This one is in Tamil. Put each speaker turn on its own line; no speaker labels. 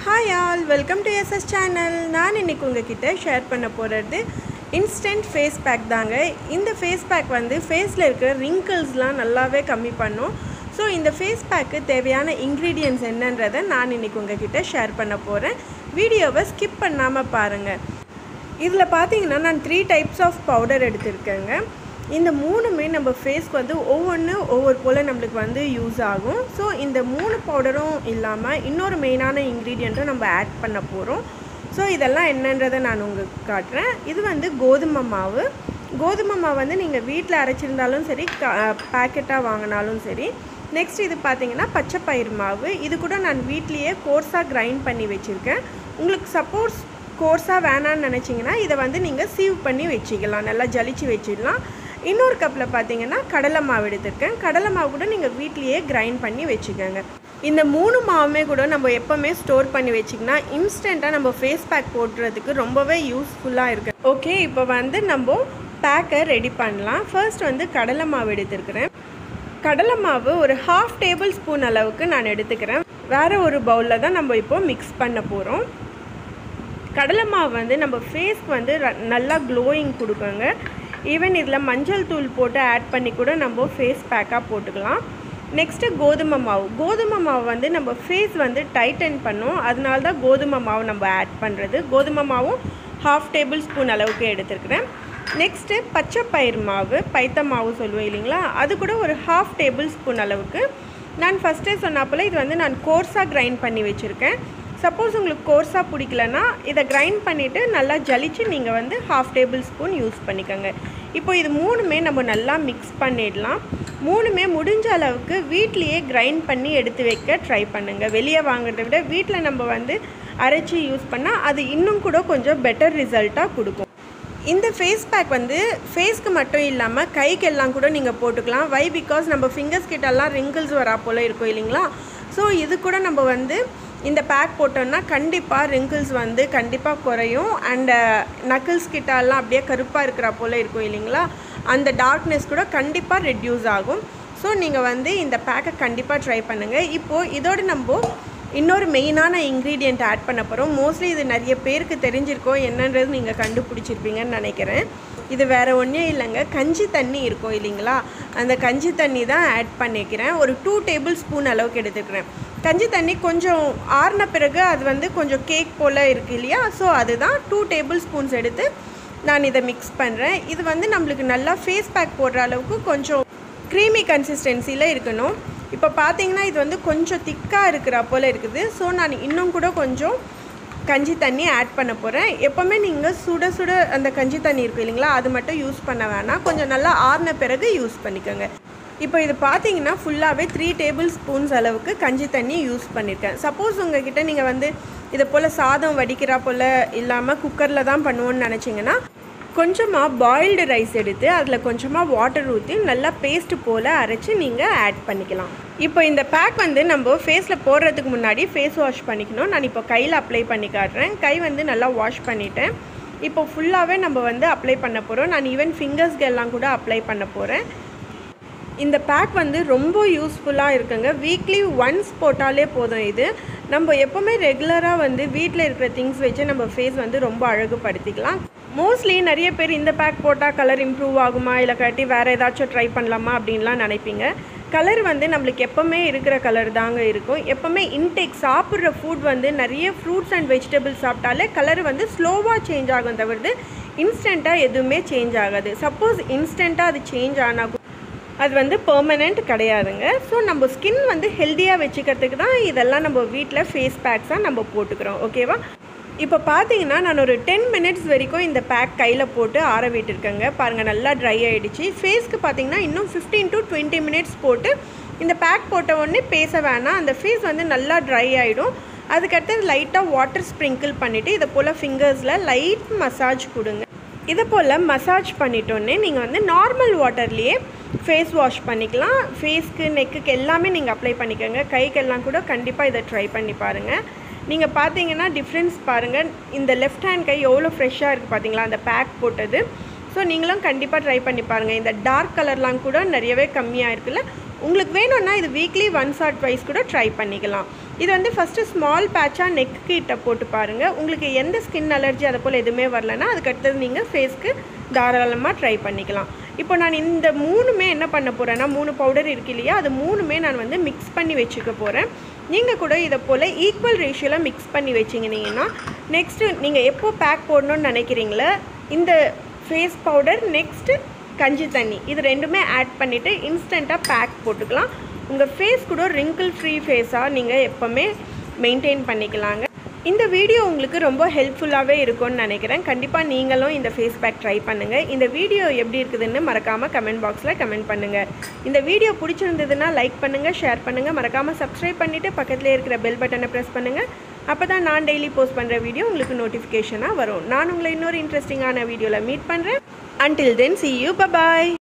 hi all welcome to SS channel நான் இன்னைக்கு உங்ககிட்ட ஷேர் பண்ண போகிறது இன்ஸ்டன்ட் ஃபேஸ் பேக் தாங்க இந்த ஃபேஸ் பேக் வந்து ஃபேஸில் இருக்கிற ரிங்கிள்ஸ்லாம் நல்லாவே கம்மி பண்ணும் ஸோ இந்த ஃபேஸ் பேக்கு தேவையான இன்க்ரீடியன்ட்ஸ் என்னன்றதை நான் இன்னைக்கு உங்ககிட்ட ஷேர் பண்ண போகிறேன் வீடியோவை ஸ்கிப் பண்ணாமல் பாருங்கள் இதில் பார்த்தீங்கன்னா நான் த்ரீ டைப்ஸ் ஆஃப் பவுடர் எடுத்திருக்கேங்க இந்த மூணுமே நம்ம ஃபேஸ்க்கு வந்து ஒவ்வொன்று ஒவ்வொரு போல் நம்மளுக்கு வந்து யூஸ் ஆகும் ஸோ இந்த மூணு பவுடரும் இல்லாமல் இன்னொரு மெயினான இன்க்ரீடியண்ட்டும் நம்ம ஆட் பண்ண போகிறோம் ஸோ இதெல்லாம் என்னன்றதை நான் உங்களுக்கு காட்டுறேன் இது வந்து கோதுமை மாவு கோதுமை மாவு வந்து நீங்கள் வீட்டில் அரைச்சிருந்தாலும் சரி பேக்கெட்டாக வாங்கினாலும் சரி நெக்ஸ்ட் இது பார்த்தீங்கன்னா பச்சை பயிர் மாவு இது கூட நான் வீட்லேயே கோர்ஸாக கிரைண்ட் பண்ணி வச்சுருக்கேன் உங்களுக்கு சப்போஸ் கோர்ஸாக வேணான்னு நினச்சிங்கன்னா இதை வந்து நீங்கள் சீவ் பண்ணி வச்சுக்கலாம் நல்லா ஜலிச்சு வச்சிடலாம் இன்னொரு கப்பில் பார்த்தீங்கன்னா கடலை மாவு எடுத்திருக்கேன் கடலை மாவு கூட நீங்கள் வீட்லேயே கிரைண்ட் பண்ணி வச்சுக்கோங்க இந்த மூணு மாவுமே கூட நம்ம எப்போவுமே ஸ்டோர் பண்ணி வச்சிங்கன்னா இன்ஸ்டண்ட்டாக நம்ம ஃபேஸ் பேக் போடுறதுக்கு ரொம்பவே யூஸ்ஃபுல்லாக இருக்குது ஓகே இப்போ வந்து நம்ம பேக்கை ரெடி பண்ணலாம் ஃபர்ஸ்ட் வந்து கடலை மாவு எடுத்திருக்கிறேன் கடலை மாவு ஒரு ஹாஃப் டேபிள் ஸ்பூன் அளவுக்கு நான் எடுத்துக்கிறேன் வேறு ஒரு பவுலில் தான் நம்ம இப்போ மிக்ஸ் பண்ண போகிறோம் கடலை மாவு வந்து நம்ம ஃபேஸ்க்கு வந்து ர- நல்லா க்ளோயிங் கொடுக்குங்க ஈவன் இதில் மஞ்சள் தூள் போட்டு ஆட் பண்ணி கூட நம்ம ஃபேஸ் பேக்காக போட்டுக்கலாம் நெக்ஸ்ட்டு கோதுமை மாவு கோதுமை மாவு வந்து நம்ம ஃபேஸ் வந்து டைட்டன் பண்ணும் அதனால தான் கோதுமை மாவு நம்ம ஆட் பண்ணுறது கோதுமை மாவும் ஹாஃப் டேபிள் ஸ்பூன் அளவுக்கு எடுத்துருக்கிறேன் நெக்ஸ்ட்டு பச்சை பயிர் மாவு பைத்த மாவு சொல்லுவோம் இல்லைங்களா அது கூட ஒரு ஹாஃப் டேபிள் ஸ்பூன் அளவுக்கு நான் ஃபஸ்ட்டே சொன்னாப்பில் இது வந்து நான் கோர்ஸாக கிரைண்ட் பண்ணி வச்சுருக்கேன் சப்போஸ் உங்களுக்கு கோர்ஸாக பிடிக்கலனா இதை கிரைண்ட் பண்ணிவிட்டு நல்லா ஜலிச்சு நீங்கள் வந்து ஹாஃப் டேபிள் ஸ்பூன் யூஸ் பண்ணிக்கோங்க இப்போ இது மூணுமே நம்ம நல்லா மிக்ஸ் பண்ணிடலாம் மூணுமே முடிஞ்ச அளவுக்கு வீட்லேயே கிரைண்ட் பண்ணி எடுத்து வைக்க ட்ரை பண்ணுங்கள் வெளியே வாங்குறதை விட வீட்டில் நம்ம வந்து அரைச்சி யூஸ் பண்ணால் அது இன்னும் கூட கொஞ்சம் பெட்டர் ரிசல்ட்டாக கொடுக்கும் இந்த ஃபேஸ் பேக் வந்து ஃபேஸ்க்கு மட்டும் இல்லாமல் கைக்கெல்லாம் கூட நீங்கள் போட்டுக்கலாம் வை பிகாஸ் நம்ம ஃபிங்கர்ஸ் கிட்டலாம் ரிங்கிள்ஸ் வரா போல் இருக்கும் இல்லைங்களா ஸோ இது கூட நம்ம வந்து இந்த பேக் போட்டோம்னா கண்டிப்பாக ரிங்கிள்ஸ் வந்து கண்டிப்பாக குறையும் அண்ட் நக்கிள்ஸ் கிட்டலாம் அப்படியே கருப்பாக இருக்கிற போல் இருக்கும் இல்லைங்களா அந்த டார்க்னஸ் கூட கண்டிப்பாக ரெட்யூஸ் ஆகும் ஸோ நீங்கள் வந்து இந்த பேக்கை கண்டிப்பாக ட்ரை பண்ணுங்கள் இப்போது இதோடு நம்ம இன்னொரு மெயினான இன்க்ரீடியண்ட் ஆட் பண்ண போகிறோம் மோஸ்ட்லி இது நிறைய பேருக்கு தெரிஞ்சிருக்கோம் என்னன்றது நீங்கள் கண்டுபிடிச்சிருப்பீங்கன்னு நினைக்கிறேன் இது வேறு ஒன்றே இல்லைங்க கஞ்சி தண்ணி இருக்கும் இல்லைங்களா அந்த கஞ்சி தண்ணி தான் ஆட் பண்ணிக்கிறேன் ஒரு டூ டேபிள் ஸ்பூன் அளவுக்கு எடுத்துக்கிறேன் கஞ்சி தண்ணி கொஞ்சம் ஆறின பிறகு அது வந்து கொஞ்சம் கேக் போல் இருக்குது இல்லையா ஸோ அதுதான் டூ டேபிள் ஸ்பூன்ஸ் எடுத்து நான் இதை மிக்ஸ் பண்ணுறேன் இது வந்து நம்மளுக்கு நல்லா ஃபேஸ் பேக் போடுற அளவுக்கு கொஞ்சம் க்ரீமி கன்சிஸ்டன்சியில் இருக்கணும் இப்போ பார்த்தீங்கன்னா இது வந்து கொஞ்சம் திக்காக இருக்கிற போல் இருக்குது ஸோ நான் இன்னும் கூட கொஞ்சம் கஞ்சி தண்ணி ஆட் பண்ண போகிறேன் எப்போவுமே நீங்கள் சுட சுட அந்த கஞ்சி தண்ணி இருக்கு இல்லைங்களா அது மட்டும் யூஸ் பண்ண வேணாம் கொஞ்சம் நல்லா ஆறின பிறகு யூஸ் பண்ணிக்கோங்க இப்போ இது பார்த்தீங்கன்னா ஃபுல்லாகவே த்ரீ டேபிள் ஸ்பூன்ஸ் அளவுக்கு கஞ்சி தண்ணி யூஸ் பண்ணியிருக்கேன் சப்போஸ் உங்ககிட்ட நீங்கள் வந்து இதை போல் சாதம் வடிக்கிறா போல் இல்லாமல் குக்கரில் தான் பண்ணுவோன்னு நினச்சிங்கன்னா கொஞ்சமாக பாயில்டு ரைஸ் எடுத்து அதில் கொஞ்சமாக வாட்டர் ஊற்றி நல்லா பேஸ்ட் போல் அரைச்சி நீங்கள் ஆட் பண்ணிக்கலாம் இப்போ இந்த பேக் வந்து நம்ம ஃபேஸில் போடுறதுக்கு முன்னாடி ஃபேஸ் வாஷ் பண்ணிக்கணும் நான் இப்போ கையில் அப்ளை பண்ணி காட்டுறேன் கை வந்து நல்லா வாஷ் பண்ணிட்டேன் இப்போ ஃபுல்லாகவே நம்ம வந்து அப்ளை பண்ண போகிறோம் நான் ஈவன் ஃபிங்கர்ஸ்க்கு எல்லாம் கூட அப்ளை பண்ண போகிறேன் இந்த பேக் வந்து ரொம்ப யூஸ்ஃபுல்லாக இருக்குங்க வீக்லி ஒன்ஸ் போட்டாலே போதும் இது நம்ம எப்போவுமே ரெகுலராக வந்து வீட்டில் இருக்கிற திங்ஸ் வச்சு நம்ம ஃபேஸ் வந்து ரொம்ப அழகுபடுத்திக்கலாம் மோஸ்ட்லி நிறைய பேர் இந்த பேக் போட்டால் கலர் இம்ப்ரூவ் ஆகுமா இல்லை கட்டி வேறு ஏதாச்சும் ட்ரை பண்ணலாமா அப்படின்லாம் நினைப்பீங்க கலர் வந்து நம்மளுக்கு எப்போவுமே இருக்கிற கலர் தாங்க இருக்கும் எப்போவுமே இன்டேக் சாப்பிட்ற ஃபுட் வந்து நிறைய ஃப்ரூட்ஸ் அண்ட் வெஜிடபிள்ஸ் சாப்பிட்டாலே கலர் வந்து ஸ்லோவாக சேஞ்ச் ஆகும் தவிர்த்து இன்ஸ்டண்ட்டாக எதுவுமே சேஞ்ச் ஆகாது சப்போஸ் இன்ஸ்டண்ட்டாக அது சேஞ்ச் ஆனால் கூட அது வந்து பெர்மனெண்ட் கிடையாதுங்க ஸோ நம்ம ஸ்கின் வந்து ஹெல்த்தியாக வச்சுக்கிறதுக்கு தான் இதெல்லாம் நம்ம வீட்டில் ஃபேஸ் பேக்ஸாக நம்ம போட்டுக்கிறோம் ஓகேவா இப்போ பார்த்தீங்கன்னா நான் ஒரு டென் மினிட்ஸ் வரைக்கும் இந்த பேக் கையில் போட்டு ஆற விட்டுருக்கேங்க பாருங்கள் நல்லா ட்ரை ஆகிடுச்சு ஃபேஸ்க்கு பார்த்தீங்கன்னா இன்னும் ஃபிஃப்டீன் டு டுவெண்ட்டி மினிட்ஸ் போட்டு இந்த பேக் போட்ட உடனே பேச வேணாம் அந்த ஃபேஸ் வந்து நல்லா ட்ரை ஆகிடும் அதுக்கடுத்து லைட்டாக வாட்டர் ஸ்ப்ரிங்கிள் பண்ணிவிட்டு இதை போல் ஃபிங்கர்ஸில் லைட் மசாஜ் கொடுங்க இதை போல் மசாஜ் பண்ணிட்டோன்னே நீங்கள் வந்து நார்மல் வாட்டர்லேயே ஃபேஸ் வாஷ் பண்ணிக்கலாம் ஃபேஸ்க்கு நெக்குக்கு எல்லாமே நீங்கள் அப்ளை பண்ணிக்கோங்க கைக்கெல்லாம் கூட கண்டிப்பாக இதை ட்ரை பண்ணி பாருங்கள் நீங்கள் பார்த்தீங்கன்னா டிஃப்ரென்ஸ் பாருங்கள் இந்த லெஃப்ட் ஹேண்ட் கை எவ்வளோ ஃப்ரெஷ்ஷாக இருக்குது பார்த்தீங்களா அந்த பேக் போட்டது ஸோ நீங்களும் கண்டிப்பாக ட்ரை பண்ணி பாருங்கள் இந்த டார்க் கலர்லாம் கூட நிறையவே கம்மியாக இருக்குல்ல உங்களுக்கு வேணும்னா இது வீக்லி ஒன்ஸ் ஆர் ட்வைஸ் கூட ட்ரை பண்ணிக்கலாம் இது வந்து ஃபஸ்ட்டு ஸ்மால் பேட்சாக நெக் கிட்ட போட்டு பாருங்கள் உங்களுக்கு எந்த ஸ்கின் அலர்ஜி அதை போல் எதுவுமே வரலன்னா அதுக்கடுத்தது நீங்கள் ஃபேஸ்க்கு தாராளமாக ட்ரை பண்ணிக்கலாம் இப்போ நான் இந்த மூணுமே என்ன பண்ண போகிறேன்னா மூணு பவுடர் இருக்கு இல்லையா அது மூணுமே நான் வந்து மிக்ஸ் பண்ணி வச்சுக்க போகிறேன் நீங்கள் கூட இதை போல் ஈக்குவல் ரேஷியோவில் மிக்ஸ் பண்ணி வச்சிங்கன்னா நெக்ஸ்ட்டு நீங்கள் எப்போ பேக் போடணும்னு நினைக்கிறீங்களோ இந்த ஃபேஸ் பவுடர் நெக்ஸ்ட்டு கஞ்சி தண்ணி இது ரெண்டுமே ஆட் பண்ணிவிட்டு இன்ஸ்டண்ட்டாக பேக் போட்டுக்கலாம் உங்கள் ஃபேஸ் கூட ரிங்கிள் ஃப்ரீ ஃபேஸாக நீங்கள் எப்போவுமே மெயின்டைன் பண்ணிக்கலாங்க இந்த வீடியோ உங்களுக்கு ரொம்ப ஹெல்ப்ஃபுல்லாகவே இருக்கும்னு நினைக்கிறேன் கண்டிப்பாக நீங்களும் இந்த ஃபேஸ் பேக் ட்ரை பண்ணுங்கள் இந்த வீடியோ எப்படி இருக்குதுன்னு மறக்காமல் கமெண்ட் பாக்ஸில் கமெண்ட் பண்ணுங்கள் இந்த வீடியோ பிடிச்சிருந்ததுன்னா லைக் பண்ணுங்கள் ஷேர் பண்ணுங்கள் மறக்காமல் சப்ஸ்கிரைப் பண்ணிவிட்டு பக்கத்துலேயே இருக்கிற பெல் பட்டனை ப்ரெஸ் பண்ணுங்கள் அப்போ தான் நான் டெய்லி போஸ்ட் பண்ணுற வீடியோ உங்களுக்கு நோட்டிஃபிகேஷனாக வரும் நான் உங்களை இன்னொரு இன்ட்ரெஸ்டிங்கான வீடியோவில் மீட் பண்ணுறேன் until then see you bye bye